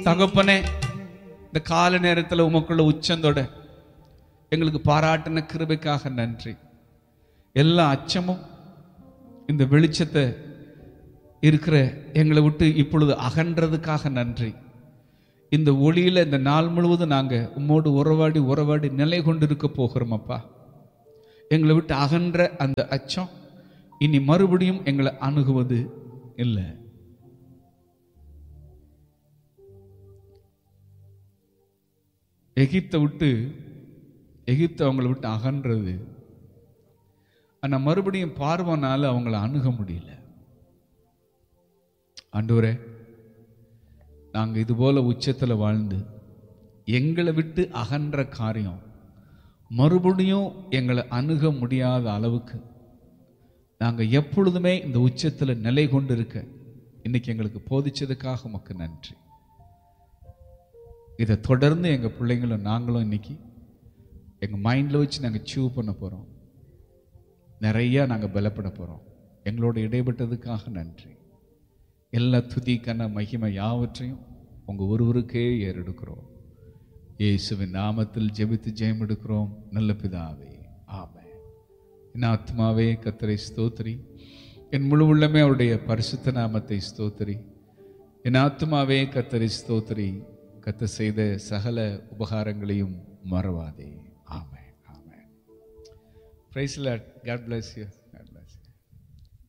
தகப்பனே இந்த கால நேரத்தில் உமக்குள்ள உச்சந்தோட எங்களுக்கு பாராட்டின கிருபைக்காக நன்றி எல்லா அச்சமும் இந்த வெளிச்சத்தை இருக்கிற எங்களை விட்டு இப்பொழுது அகன்றதுக்காக நன்றி இந்த ஒளியில இந்த நாள் முழுவதும் நாங்க உம்மோடு உறவாடி உறவாடி நிலை கொண்டு இருக்க போகிறோம் அப்பா எங்களை விட்டு அகன்ற அந்த அச்சம் இனி மறுபடியும் எங்களை அணுகுவது இல்லை எகிப்தை விட்டு எகிப்து அவங்கள விட்டு அகன்றது ஆனா மறுபடியும் பார்வனால அவங்கள அணுக முடியல ஆண்டவரே நாங்க இது போல உச்சத்துல வாழ்ந்து எங்களை விட்டு அகன்ற காரியம் மறுபடியும் எங்களை அணுக முடியாத அளவுக்கு நாங்க எப்பொழுதுமே இந்த உச்சத்துல நிலை கொண்டு இருக்க இன்னைக்கு எங்களுக்கு போதிச்சதுக்காக உமக்கு நன்றி இதை தொடர்ந்து எங்க பிள்ளைங்களும் நாங்களும் இன்னைக்கு எங்க மைண்ட்ல வச்சு நாங்க சூவ் பண்ண போறோம் நிறைய நாங்க பலப்பட போறோம் எங்களோட இடைப்பட்டதுக்காக நன்றி எல்லா துதி கன மகிமை யாவற்றையும் உங்க ஒருவருக்கே ஏறெடுக்கிறோம் இயேசுவின் நாமத்தில் ஜெபித்து ஜெயம் எடுக்கிறோம் நல்ல பிதாவே ஆமென் என் ஆத்மாவே கத்தரை ஸ்தோத்திரி என் முழு உள்ளமே அவருடைய பரிசுத்த நாமத்தை ஸ்தோத்திரி என் ஆத்மாவே கத்தரை ஸ்தோத்திரி கத்த செய்த சகல உபகாரங்களையும் மறவாதே amen amen praise Lord God bless you